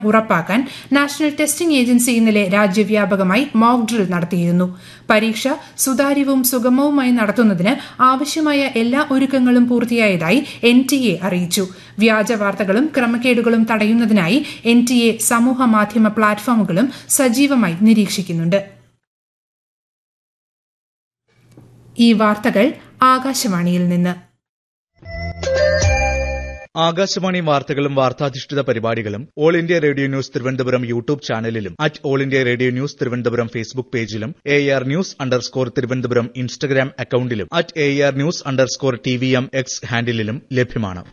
ഉറപ്പാക്കാൻ national testing agency ഇന്നലെ രാജ്യവ്യാപകമായി മോക്ക് ഡ്രിൽ നടത്തിയിരുന്നു പരീക്ഷ സുതാര്യവും സുഗമവുമായി നടത്തുന്നതിന് ആവശ്യമായ എല്ലാ ഒരുക്കങ്ങളും പൂർത്തിയായതായി എൻ ടി എ അറിയിച്ചു വ്യാജ വാർത്തകളും ക്രമക്കേടുകളും തടയുന്നതിനായി എൻ ടി എ സമൂഹ മാധ്യമ പ്ലാറ്റ്ഫോമുകളും സജീവമായി നിരീക്ഷിക്കുന്നുണ്ട് ഈ വാർത്തകൾ ആകാശവാണിയിൽ നിന്ന് ആകാശവാണി വാർത്തകളും വാർത്താധിഷ്ഠിത പരിപാടികളും all India radio news Thiruvananthapuram YouTube ചാനലിലും at all India radio news Thiruvananthapuram Facebook പേജിലും A R news underscore Thiruvananthapuram Instagram അക്കൌണ്ടിലും at A R news underscore T V M X ഹാൻഡിലും ലഭ്യമാണ്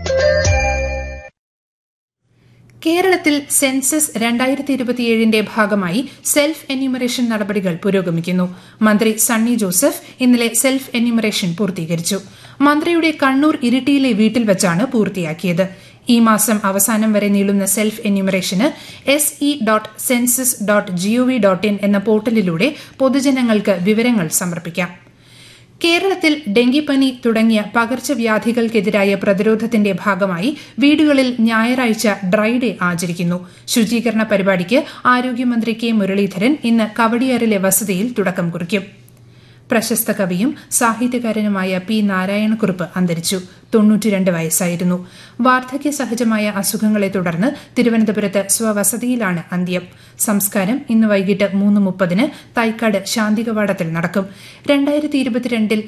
കേരളത്തിൽ സെൻസസ് രണ്ടായിരത്തി ഇരുപത്തിയേഴിന്റെ ഭാഗമായി സെൽഫ് എന്യൂമറേഷൻ നടപടികൾ പുരോഗമിക്കുന്നു മന്ത്രി സണ്ണി ജോസഫ് ഇന്നലെ സെൽഫ് എന്യൂമറേഷൻ പൂർത്തീകരിച്ചു മന്ത്രിയുടെ കണ്ണൂർ ഇരിട്ടിയിലെ വീട്ടിൽ വച്ചാണ് പൂർത്തിയാക്കിയത് ഈ മാസം അവസാനം വരെ നീളുന്ന സെൽഫ് എന്യൂമറേഷന് S E dot census dot gov dot in എന്ന പോർട്ടലിലൂടെ പൊതുജനങ്ങൾക്ക് വിവരങ്ങൾ സമർപ്പിക്കാം കേരളത്തിൽ ഡെങ്കിപ്പനി തുടങ്ങിയ പകർച്ചവ്യാധികൾക്കെതിരായ പ്രതിരോധത്തിന്റെ ഭാഗമായി വീടുകളിൽ ഞായറാഴ്ച ഡ്രൈ ഡേ ആചരിക്കുന്നു ശുചീകരണ പരിപാടിക്ക് ആരോഗ്യമന്ത്രി കെ മുരളീധരൻ ഇന്ന് കവടിയാറിലെ വസതിയിൽ തുടക്കം കുറിക്കും പ്രശസ്ത കവിയും സാഹിത്യകാരനുമായ പി നാരായണക്കുറുപ്പ് അന്തരിച്ചു തൊണ്ണൂറ്റിരണ്ട് വയസ്സായിരുന്നു വാർദ്ധക്യ സഹജമായ അസുഖങ്ങളെ തുടർന്ന് തിരുവനന്തപുരത്ത് സ്വവസതിയിലാണ് അന്ത്യം സംസ്കാരം ഇന്ന് വൈകിട്ട് മൂന്ന് മുപ്പതിന് തൈക്കാട് ശാന്തികവാടത്തിൽ നടക്കും രണ്ടായിരത്തി ഇരുപത്തിരണ്ടിൽ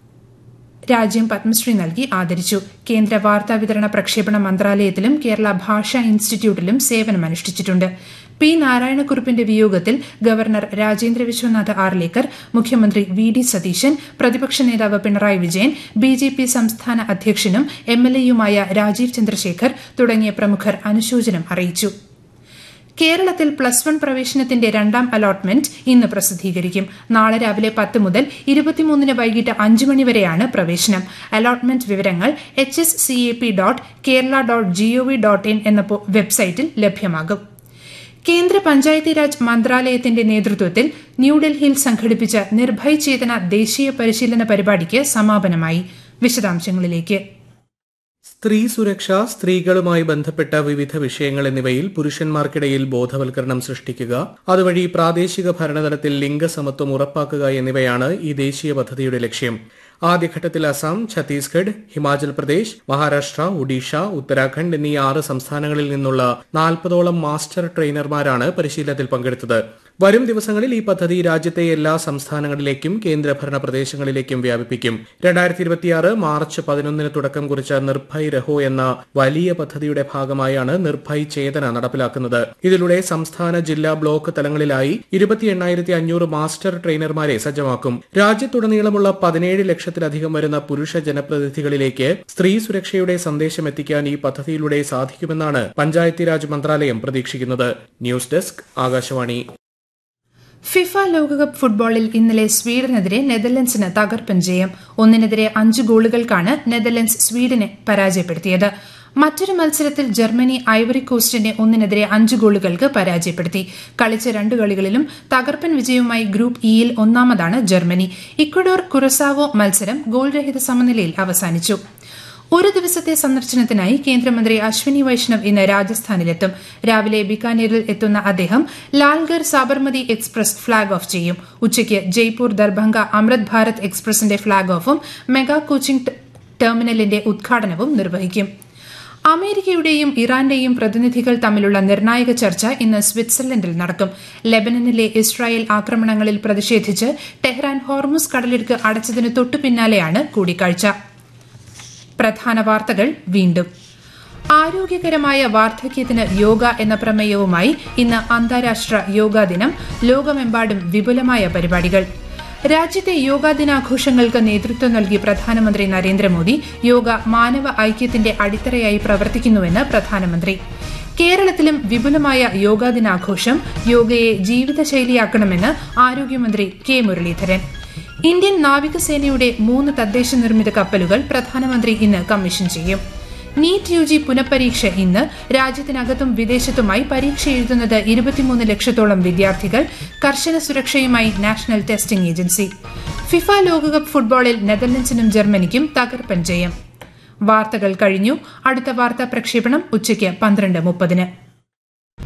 രാജ്യം പത്മശ്രീ നൽകി ആദരിച്ചു കേന്ദ്ര വാർത്താവിതരണ പ്രക്ഷേപണ മന്ത്രാലയത്തിലും കേരള ഭാഷാ ഇൻസ്റ്റിറ്റ്യൂട്ടിലും സേവനമനുഷ്ഠിച്ചിട്ടുണ്ട് പി നാരായണക്കുറുപ്പിന്റെ വിയോഗത്തിൽ ഗവർണർ രാജേന്ദ്ര വിശ്വനാഥ് ആർലേക്കർ മുഖ്യമന്ത്രി വി ഡി സതീശൻ പ്രതിപക്ഷ നേതാവ് Pinarayi Vijayan B J P സംസ്ഥാന അധ്യക്ഷനും എം എൽ എയുമായ രാജീവ് ചന്ദ്രശേഖർ തുടങ്ങിയ പ്രമുഖർ അനുശോചനം അറിയിച്ചു കേരളത്തിൽ പ്ലസ് വൺ പ്രവേശനത്തിന്റെ രണ്ടാം അലോട്ട്മെന്റ് ഇന്ന് പ്രസിദ്ധീകരിക്കും നാളെ രാവിലെ പത്ത് മുതൽ ഇരുപത്തിമൂന്നിന് വൈകിട്ട് അഞ്ച് മണിവരെയാണ് പ്രവേശനം അലോട്ട്മെന്റ് വിവരങ്ങൾ H S C A P dot Kerala dot gov dot in എന്ന വെബ്സൈറ്റിൽ ലഭ്യമാകും കേന്ദ്ര പഞ്ചായത്തി രാജ് മന്ത്രാലയത്തിന്റെ നേതൃത്വത്തിൽ ന്യൂഡൽഹിയിൽ സംഘടിപ്പിച്ച നിർഭയ് ചേതന ദേശീയ പരിശീലന പരിപാടിക്ക് സമാപനമായി വിശദാംശങ്ങളിലേക്ക് സ്ത്രീ സുരക്ഷ സ്ത്രീകളുമായി ബന്ധപ്പെട്ട വിവിധ വിഷയങ്ങൾ എന്നിവയിൽ പുരുഷന്മാർക്കിടയിൽ ബോധവൽക്കരണം സൃഷ്ടിക്കുക അതുവഴി പ്രാദേശിക ഭരണതലത്തിൽ ലിംഗസമത്വം ഉറപ്പാക്കുക എന്നിവയാണ് ഈ ദേശീയ പദ്ധതിയുടെ ലക്ഷ്യം ആദ്യഘട്ടത്തിൽ അസം ഛത്തീസ്ഗഡ് ഹിമാചൽ പ്രദേശ് മഹാരാഷ്ട്ര ഒഡീഷ ഉത്തരാഖണ്ഡ് എന്നീ ആറ് സംസ്ഥാനങ്ങളിൽ നിന്നുള്ള നാൽപ്പതോളം മാസ്റ്റർ ട്രെയിനർമാരാണ് പരിശീലനത്തിൽ പങ്കെടുത്തത് വരും ദിവസങ്ങളിൽ ഈ പദ്ധതി രാജ്യത്തെ എല്ലാ സംസ്ഥാനങ്ങളിലേക്കും കേന്ദ്രഭരണ പ്രദേശങ്ങളിലേക്കും വ്യാപിപ്പിക്കും രണ്ടായിരത്തി ഇരുപത്തിയാറ് മാർച്ച് പതിനൊന്നിന് തുടക്കം കുറിച്ച നിർഭയ് രഹോ എന്ന വലിയ പദ്ധതിയുടെ ഭാഗമായാണ് നിർഭയ് ചേതന നടപ്പിലാക്കുന്നത് ഇതിലൂടെ സംസ്ഥാന ജില്ലാ ബ്ലോക്ക് തലങ്ങളിലായി ഇരുപത്തി എണ്ണായിരത്തി അഞ്ഞൂറ് മാസ്റ്റർ ട്രെയിനർമാരെ സജ്ജമാക്കും രാജ്യത്തുടനീളമുള്ള പതിനേഴ് ലക്ഷത്തിലധികം വരുന്ന പുരുഷ ജനപ്രതിനിധികളിലേക്ക് സ്ത്രീ സുരക്ഷയുടെ സന്ദേശം എത്തിക്കാൻ ഈ പദ്ധതിയിലൂടെ സാധിക്കുമെന്നാണ് പഞ്ചായത്തി രാജ് മന്ത്രാലയം പ്രതീക്ഷിക്കുന്നത് ന്യൂസ് ഡെസ്ക് ആകാശവാണി ഫിഫ ലോകകപ്പ് ഫുട്ബോളിൽ ഇന്നലെ സ്വീഡനെതിരെ നെതർലൻഡ്സിന് തകർപ്പൻ ജയം ഒന്നിനെതിരെ അഞ്ച് ഗോളുകൾക്കാണ് നെതർലൻഡ്സ് സ്വീഡനെ പരാജയപ്പെടുത്തിയത് മറ്റൊരു മത്സരത്തിൽ ജർമ്മനി ഐവറി കോസ്റ്റിനെ ഒന്നിനെതിരെ അഞ്ച് ഗോളുകൾക്ക് പരാജയപ്പെടുത്തി കളിച്ച രണ്ട് കളികളിലും തകർപ്പൻ വിജയവുമായി ഗ്രൂപ്പ് ഇയിൽ ഒന്നാമതാണ് ജർമ്മനി ഇക്വഡോർ കുറസാവോ മത്സരം ഗോൾരഹിത സമനിലയിൽ അവസാനിച്ചു ഒരു ദിവസത്തെ സന്ദർശനത്തിനായി കേന്ദ്രമന്ത്രി അശ്വിനി വൈഷ്ണവ് ഇന്ന് രാജസ്ഥാനിലെത്തും രാവിലെ ബിക്കാനീറിൽ എത്തുന്ന അദ്ദേഹം Lalgarh Sabarmati express flag off ചെയ്യും ഉച്ചയ്ക്ക് ജയ്പൂർ ദർഭംഗ അമൃത് ഭാരത് എക്സ്പ്രസിന്റെ ഫ്ളാഗ് ഓഫും മെഗാ കോച്ചിംഗ് ടെർമിനലിന്റെ ഉദ്ഘാടനവും നിർവഹിക്കും അമേരിക്കയുടെയും ഇറാന്റെയും പ്രതിനിധികൾ തമ്മിലുള്ള നിർണായക ചർച്ച ഇന്ന് സ്വിറ്റ്സർലൻഡിൽ നടക്കും ലെബനനിലെ ഇസ്രായേൽ ആക്രമണങ്ങളിൽ പ്രതിഷേധിച്ച് ടെഹ്റാൻ ഹോർമുസ് കടലിടുക്ക് അടച്ചതിനു തൊട്ടു പിന്നാലെയാണ് കൂടിക്കാഴ്ച പ്രധാന വാർത്തകൾ വീണ്ടും ആരോഗ്യകരമായ വാർദ്ധക്യത്തിന് യോഗ എന്ന പ്രമേയവുമായി ഇന്ന് അന്താരാഷ്ട്ര യോഗാ ദിനം ലോകമെമ്പാടും വിപുലമായ പരിപാടികൾ രാജ്യത്തെ യോഗാ ദിനാഘോഷങ്ങൾക്ക് നേതൃത്വം നൽകി പ്രധാനമന്ത്രി നരേന്ദ്രമോദി യോഗ മാനവ ഐക്യത്തിന്റെ അടിത്തറയായി പ്രവർത്തിക്കുന്നുവെന്ന് പ്രധാനമന്ത്രി കേരളത്തിലും വിപുലമായ യോഗാ ദിനാഘോഷം യോഗയെ ജീവിതശൈലിയാക്കണമെന്ന് ആരോഗ്യമന്ത്രി കെ മുരളീധരൻ ഇന്ത്യൻ നാവികസേനയുടെ മൂന്ന് തദ്ദേശ നിർമ്മിത കപ്പലുകൾ പ്രധാനമന്ത്രി ഇന്ന് കമ്മീഷൻ ചെയ്യും നീറ്റ് യു ജി പുനഃപരീക്ഷ ഇന്ന് രാജ്യത്തിനകത്തും വിദേശത്തുമായി പരീക്ഷ എഴുതുന്നത് ഇരുപത്തിമൂന്ന് ലക്ഷത്തോളം വിദ്യാർത്ഥികൾ കർശന സുരക്ഷയുമായി നാഷണൽ ടെസ്റ്റിംഗ് ഏജൻസി ഫിഫ ലോകകപ്പ് ഫുട്ബോളിൽ നെതർലൻഡ്സിനും ജർമ്മനിക്കും തകർപ്പൻ ജയം വാർത്തകൾ കഴിഞ്ഞു അടുത്ത വാർത്താ പ്രക്ഷേപണം ഉച്ചയ്ക്ക് പന്ത്രണ്ട് മുപ്പതിന്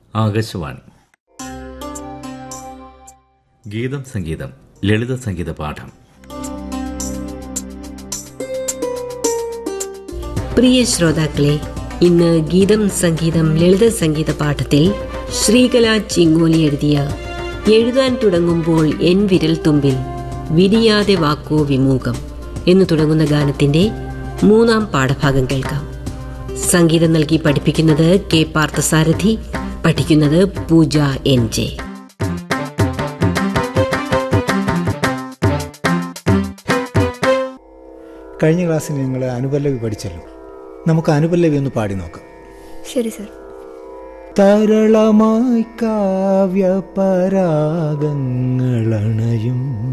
ആകാശവാണി ഗീതം സംഗീതം ലളിത സംഗീത പാഠം പ്രിയ ശ്രോതാക്കളെ ഇന്ന് ഗീതം സംഗീതം ലളിത സംഗീത പാഠത്തിൽ ശ്രീകല ചിങ്ങോലി എഴുതിയ എഴുതാൻ തുടങ്ങുമ്പോൾ എൻ വിരൽ തുമ്പിൽ വിരിയാതെ വാക്കോ വിമൂകം എന്നു തുടങ്ങുന്ന ഗാനത്തിന്റെ മൂന്നാം പാഠഭാഗം കേൾക്കാം സംഗീതം നൽകി പഠിപ്പിക്കുന്നത് കെ പാർത്ഥസാരഥി പഠിക്കുന്നത് പൂജ എൻ ജെ കഴിഞ്ഞ ക്ലാസ്സിൽ ഞങ്ങൾ അനുപല്ലവി പഠിച്ചല്ലോ നമുക്ക് അനുപല്ലവി ഒന്ന് പാടി നോക്കാം ശരി സർ തരളമായി കാവ്യപരാഗങ്ങളണയും